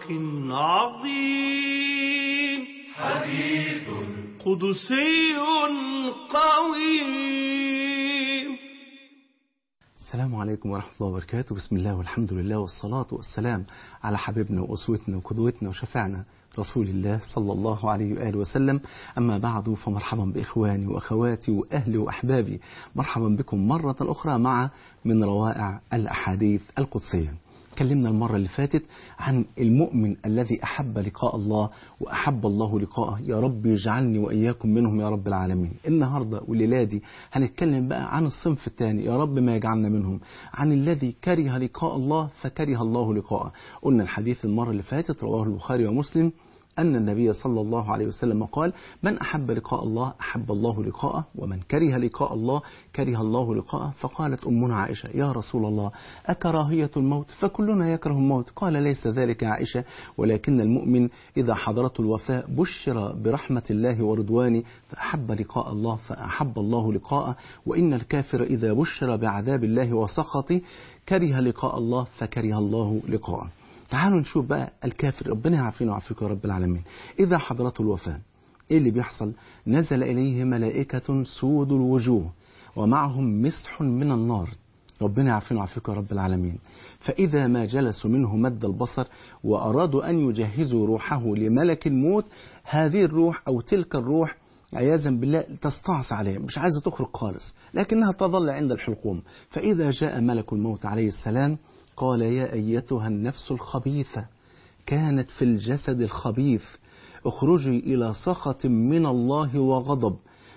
عظيم حديث قدسي قويم السلام عليكم ورحمة الله وبركاته بسم الله والحمد لله والصلاة والسلام على حبيبنا وأسوتنا وقدوتنا وشفعنا رسول الله صلى الله عليه وآله وسلم أما بعد فمرحبا بإخواني وأخواتي وأهلي وأحبابي مرحبا بكم مرة أخرى مع من روائع الأحاديث القدسية تكلمنا المرة اللي فاتت عن المؤمن الذي أحب لقاء الله وأحب الله لقاءه يا رب يجعلني وإياكم منهم يا رب العالمين النهاردة والليلة دي هنتكلم بقى عن الصنف الثاني يا رب ما يجعلنا منهم عن الذي كره لقاء الله فكره الله لقاءه قلنا الحديث المرة اللي فاتت رواه البخاري ومسلم أن النبي صلى الله عليه وسلم قال من أحب لقاء الله أحب الله لقاءه ومن كره لقاء الله كره الله لقاءه فقالت أمنا عائشة يا رسول الله أكراهية الموت فكلنا يكره الموت قال ليس ذلك يا عائشة ولكن المؤمن إذا حضرته الوفاة بشر برحمة الله ورضوانه فأحب لقاء الله فأحب الله لقاءه وإن الكافر إذا بشر بعذاب الله وسخطه كره لقاء الله فكره الله لقاءه تعالوا نشوف بقى الكافر ربنا يعافينا ويعافيكم يا رب العالمين إذا حضرته الوفاة إيه اللي بيحصل نزل إليه ملائكة سود الوجوه ومعهم مسح من النار ربنا يعافينا ويعافيكم يا رب العالمين فإذا ما جلسوا منه مد البصر وأرادوا أن يجهزوا روحه لملك الموت هذه الروح أو تلك الروح عياذا بالله تستعصي عليه مش عايزة تخرج خالص لكنها تظل عند الحلقوم فإذا جاء ملك الموت عليه السلام قال يا أيتها النفس الخبيثة كانت في الجسد الخبيث اخرجي إلى سخط من الله وغضب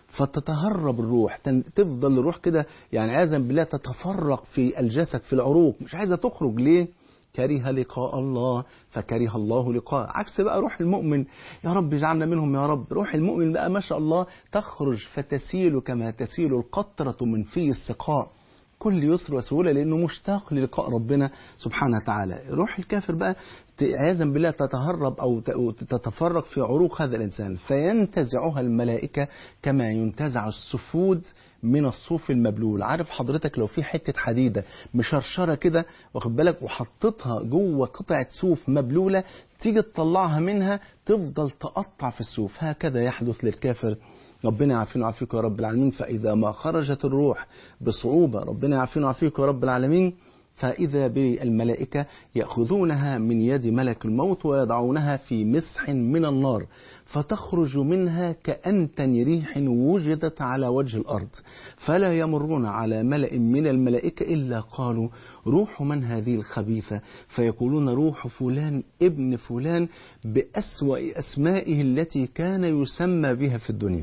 فتتهرب الروح تفضل الروح كده يعني عياذا بالله تتفرق في الجسد في العروق مش عايزة تخرج ليه كره لقاء الله فكره الله لقاء عكس بقى روح المؤمن يا رب اجعلنا منهم يا رب روح المؤمن بقى ما شاء الله تخرج فتسيل كما تسيل القطرة من في السقاء كل يسر وسهولة لأنه مشتاق للقاء ربنا سبحانه وتعالى روح الكافر بقى عياذا بالله تتهرب أو تتفرق في عروق هذا الإنسان فينتزعها الملائكة كما ينتزع السفود من الصوف المبلول عارف حضرتك لو في حتة حديدة مشرشرة كده واخد بالك وحطيتها جوه قطعة صوف مبلولة تيجي تطلعها منها تفضل تقطع في الصوف هكذا يحدث للكافر ربنا يعافينا ويعافيكم يا رب العالمين فإذا ما خرجت الروح بصعوبة ربنا يعافينا ويعافيكم يا رب العالمين فإذا بالملائكة يأخذونها من يد ملك الموت ويضعونها في مسح من النار فتخرج منها كأنتن ريح وجدت على وجه الأرض فلا يمرون على ملأ من الملائكة إلا قالوا روح من هذه الخبيثة فيقولون روح فلان ابن فلان بأسوأ أسمائه التي كان يسمى بها في الدنيا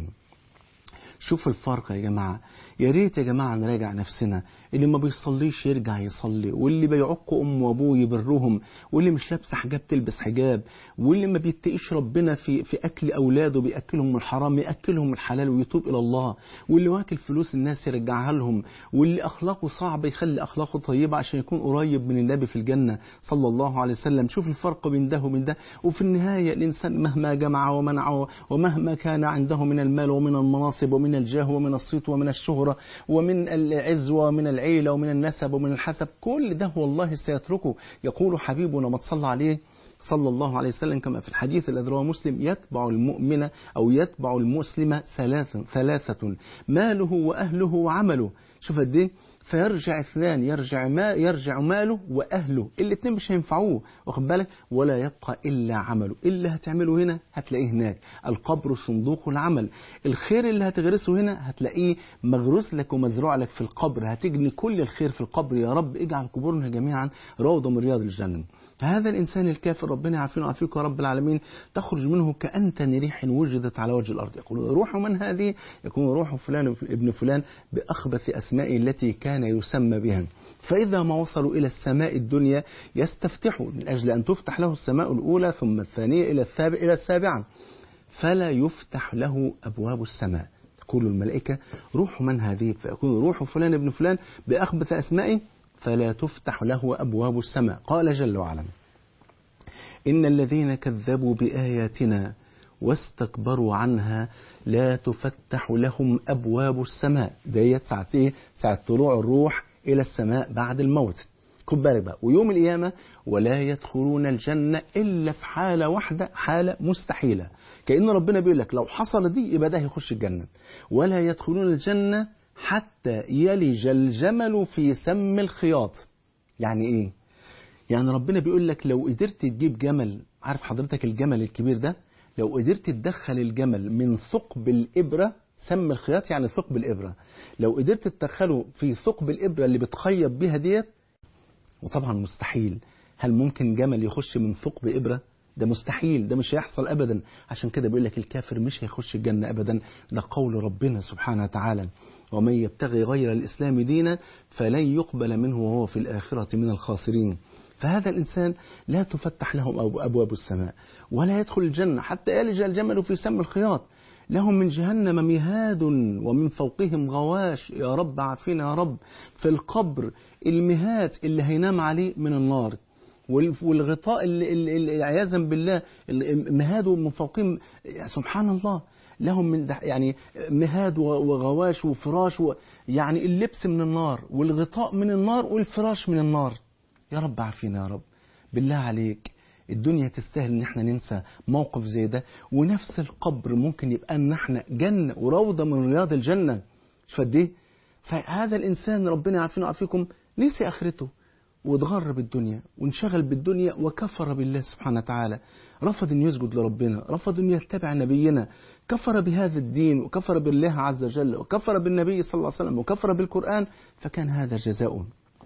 شوف الفرق يا جماعة يا ريت يا جماعة نراجع نفسنا اللي ما بيصليش يرجع يصلي واللي بيعقوا أم وأبوه يبرهم واللي مش لابسة حجاب تلبس حجاب واللي ما بيتقيش ربنا في في أكل أولاده بيأكلهم من الحرام يأكلهم من الحلال ويتوب إلى الله واللي واكل فلوس الناس يرجعها لهم واللي أخلاقه صعبة يخلي أخلاقه طيبة عشان يكون قريب من النبي في الجنة صلى الله عليه وسلم شوف الفرق بين ده وبين ده وفي النهاية الإنسان مهما جمع ومنع ومهما كان عنده من المال ومن المناصب ومن الجاه ومن الصيت ومن الشهرة ومن العز ومن العيلة ومن النسب ومن الحسب كل ده والله سيتركه يقول حبيبنا ما تصلى عليه صلى الله عليه وسلم كما في الحديث الذي رواه مسلم يتبع المؤمن أو يتبع المسلم ثلاثة, ثلاثة ماله وأهله وعمله شوف قد ايه فيرجع اثنان يرجع ما يرجع ماله واهله الاثنين مش هينفعوه واخد بالك ولا يبقى الا عمله اللي هتعمله هنا هتلاقيه هناك القبر صندوق العمل الخير اللي هتغرسه هنا هتلاقيه مغروس لك ومزروع لك في القبر هتجني كل الخير في القبر يا رب اجعل قبورنا جميعا روضه من رياض الجنه فهذا الإنسان الكافر ربنا يعافينا ويعافيك يا رب العالمين تخرج منه كأنتن ريح وجدت على وجه الأرض يقول روح من هذه يكون روح فلان ابن فلان بأخبث أسمائه التي كان يسمى بها فإذا ما وصلوا إلى السماء الدنيا يستفتحوا من أجل أن تفتح له السماء الأولى ثم الثانية إلى السابع إلى السابعة فلا يفتح له أبواب السماء تقول الملائكة روح من هذه فيكون روح فلان ابن فلان بأخبث أسمائه فلا تفتح له أبواب السماء قال جل وعلا إن الذين كذبوا بآياتنا واستكبروا عنها لا تفتح لهم أبواب السماء ديت ساعة إيه؟ ساعة طلوع الروح إلى السماء بعد الموت خد بالك بقى ويوم القيامة ولا يدخلون الجنة إلا في حالة واحدة حالة مستحيلة كأن ربنا بيقول لك لو حصل دي يبقى ده هيخش الجنة ولا يدخلون الجنة حتى يلج الجمل في سم الخياط يعني إيه؟ يعني ربنا بيقول لك لو قدرت تجيب جمل عارف حضرتك الجمل الكبير ده لو قدرت تدخل الجمل من ثقب الإبرة سم الخياط يعني ثقب الإبرة لو قدرت تدخله في ثقب الإبرة اللي بتخيط بيها ديت وطبعا مستحيل هل ممكن جمل يخش من ثقب إبرة ده مستحيل ده مش هيحصل أبدا عشان كده بيقول لك الكافر مش هيخش الجنة أبدا ده قول ربنا سبحانه وتعالى ومن يبتغي غير الإسلام دينا فلن يقبل منه وهو في الآخرة من الخاسرين فهذا الإنسان لا تفتح له أبواب السماء ولا يدخل الجنة حتى يلج الجمل في سم الخياط لهم من جهنم مهاد ومن فوقهم غواش يا رب عافينا يا رب في القبر المهاد اللي هينام عليه من النار والغطاء اللي, اللي عياذا بالله مهاد من فوقهم سبحان الله لهم من يعني مهاد وغواش وفراش و يعني اللبس من النار والغطاء من النار والفراش من النار يا رب عافينا يا رب بالله عليك الدنيا تستاهل ان احنا ننسى موقف زي ده ونفس القبر ممكن يبقى ان احنا جنة وروضة من رياض الجنة مش قد ايه فهذا الانسان ربنا يعافينا ويعافيكم نسي اخرته واتغر بالدنيا وانشغل بالدنيا وكفر بالله سبحانه وتعالى رفض ان يسجد لربنا رفض ان يتبع نبينا كفر بهذا الدين وكفر بالله عز وجل وكفر بالنبي صلى الله عليه وسلم وكفر بالقرآن فكان هذا جزاؤه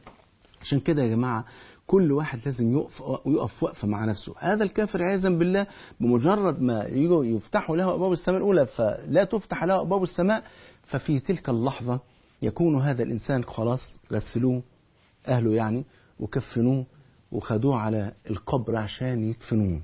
عشان كده يا جماعة كل واحد لازم يقف ويقف وقفة مع نفسه هذا الكافر عياذا بالله بمجرد ما يجوا يفتحوا له أبواب السماء الأولى فلا تفتح له أبواب السماء ففي تلك اللحظة يكون هذا الإنسان خلاص غسلوه أهله يعني وكفنوه وخدوه على القبر عشان يدفنوه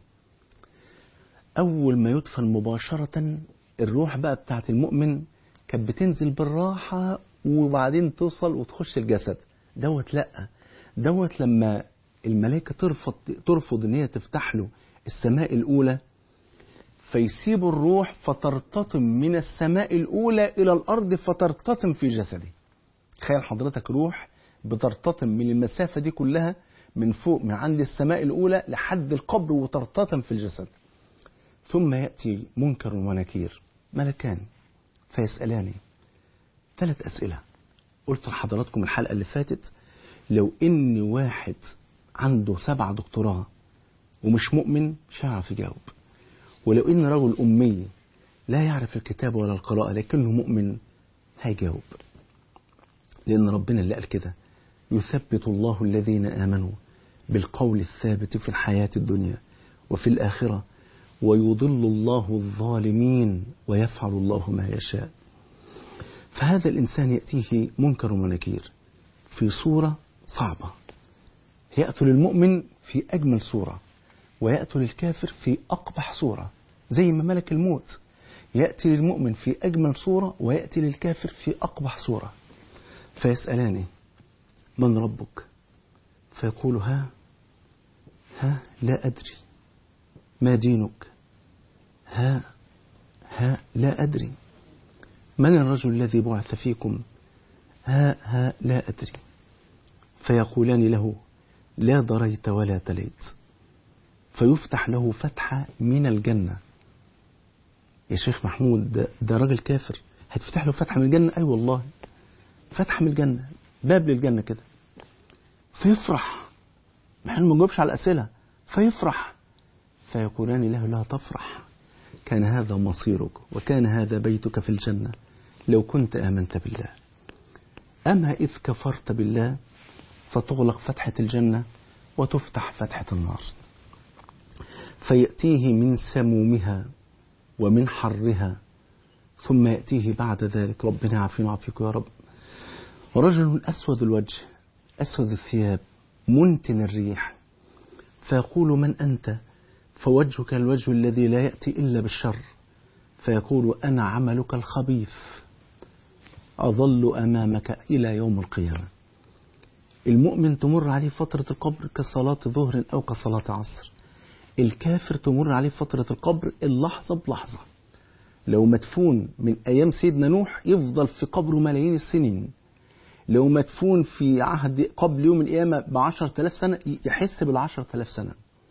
أول ما يدفن مباشرة الروح بقى بتاعت المؤمن كانت بتنزل بالراحة وبعدين توصل وتخش الجسد دوت لأ دوت لما الملائكة ترفض ترفض ان هي تفتح له السماء الأولى فيسيب الروح فترتطم من السماء الأولى إلى الأرض فترتطم في جسده تخيل حضرتك روح بترتطم من المسافة دي كلها من فوق من عند السماء الأولى لحد القبر وترتطم في الجسد ثم يأتي منكر ونكير ملكان فيسألاني ثلاث أسئلة قلت لحضراتكم الحلقة اللي فاتت لو إن واحد عنده سبع دكتوراه ومش مؤمن مش هيعرف يجاوب ولو إن رجل أمي لا يعرف الكتاب ولا القراءة لكنه مؤمن هيجاوب لأن ربنا اللي قال كده يثبت الله الذين آمنوا بالقول الثابت في الحياة الدنيا وفي الآخرة ويضل الله الظالمين ويفعل الله ما يشاء فهذا الإنسان يأتيه منكر ونكير في صورة صعبة يقتل المؤمن في أجمل صورة ويقتل الكافر في أقبح صورة زي ما ملك الموت يأتي للمؤمن في أجمل صورة ويأتي للكافر في أقبح صورة فيسألاني من ربك فيقول ها ها لا أدري ما دينك ها ها لا أدري من الرجل الذي بعث فيكم ها ها لا أدري فيقولان له لا ضريت ولا تليت فيفتح له فتحة من الجنة يا شيخ محمود ده, ده راجل كافر هتفتح له فتحة من الجنة أي أيوة والله فتحة من الجنة باب للجنة كده فيفرح ما ما نجاوبش على الأسئلة فيفرح فيقولان له لا تفرح كان هذا مصيرك وكان هذا بيتك في الجنة لو كنت آمنت بالله أما إذ كفرت بالله فتغلق فتحة الجنة وتفتح فتحة النار فيأتيه من سمومها ومن حرها ثم يأتيه بعد ذلك ربنا يعافينا ويعافيك يا رب رجل أسود الوجه أسود الثياب منتن الريح فيقول من أنت فوجهك الوجه الذي لا يأتي إلا بالشر فيقول أنا عملك الخبيث أظل أمامك إلى يوم القيامة المؤمن تمر عليه فترة القبر كصلاة ظهر أو كصلاة عصر الكافر تمر عليه فترة القبر اللحظة بلحظة لو مدفون من أيام سيدنا نوح يفضل في قبره ملايين السنين لو مدفون في عهد قبل يوم القيامة بعشر تلاف سنة يحس بالعشر تلاف سنة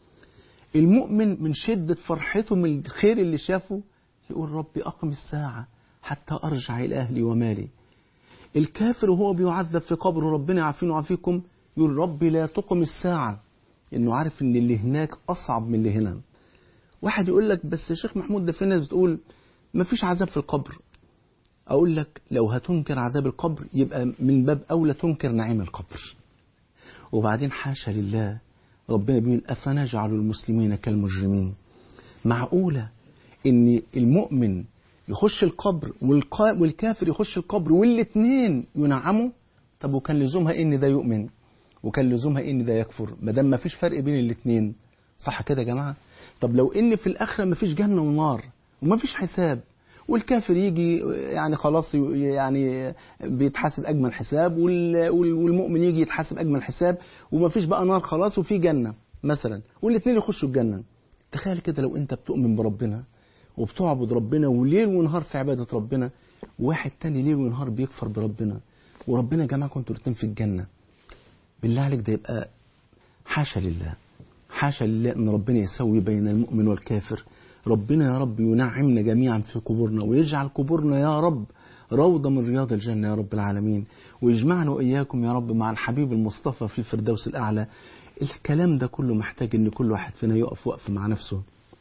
المؤمن من شدة فرحته من الخير اللي شافه يقول ربي أقم الساعة حتى أرجع إلى أهلي ومالي الكافر وهو بيعذب في قبره ربنا يعافينا ويعافيكم يقول ربي لا تقم الساعة إنه عارف إن اللي هناك أصعب من اللي هنا واحد يقول لك بس يا شيخ محمود ده في ناس بتقول ما فيش عذاب في القبر أقول لك لو هتنكر عذاب القبر يبقى من باب أولى تنكر نعيم القبر وبعدين حاشا لله ربنا بيقول أفنجعل المسلمين كالمجرمين معقولة إن المؤمن يخش القبر والقا- والكافر يخش القبر والاثنين ينعموا طب وكان لزومها إن ده يؤمن وكان لزومها إن ده يكفر ما دام ما فيش فرق بين الاثنين صح كده يا جماعة طب لو إن في الآخرة ما فيش جنة ونار وما فيش حساب والكافر يجي يعني خلاص ي- يعني بيتحاسب اجمل حساب وال- وال- والمؤمن يجي يتحاسب اجمل حساب وما فيش بقى نار خلاص وفي جنه مثلا والاثنين يخشوا الجنه تخيل كده لو انت بتؤمن بربنا وبتعبد ربنا وليل ونهار في عباده ربنا وواحد تاني ليل ونهار بيكفر بربنا وربنا جمعكم انتوا الاثنين في الجنه بالله عليك ده يبقى حاشا لله حاشا لله ان ربنا يسوي بين المؤمن والكافر ربنا يا رب ينعمنا جميعا في قبورنا ويجعل قبورنا يا رب روضة من رياض الجنة يا رب العالمين ويجمعنا وإياكم يا رب مع الحبيب المصطفى في الفردوس الأعلى الكلام ده كله محتاج ان كل واحد فينا يقف وقف مع نفسه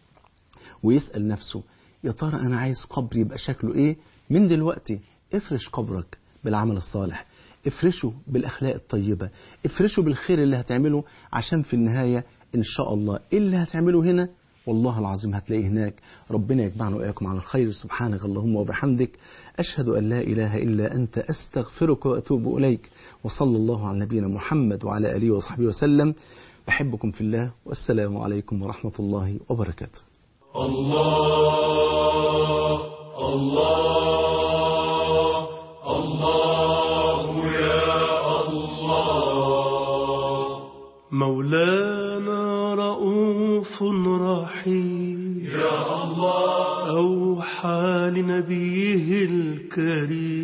ويسأل نفسه يا ترى أنا عايز قبري يبقى شكله إيه من دلوقتي افرش قبرك بالعمل الصالح افرشه بالأخلاق الطيبة افرشه بالخير اللي هتعمله عشان في النهاية إن شاء الله إيه اللي هتعمله هنا والله العظيم هتلاقيه هناك ربنا يجمعنا وإياكم على الخير سبحانك اللهم وبحمدك أشهد أن لا إله إلا أنت أستغفرك وأتوب إليك وصلى الله على نبينا محمد وعلى آله وصحبه وسلم بحبكم في الله والسلام عليكم ورحمة الله وبركاته الله الله الله يا الله مولانا رؤوف رحيم يا الله أوحى لنبيه الكريم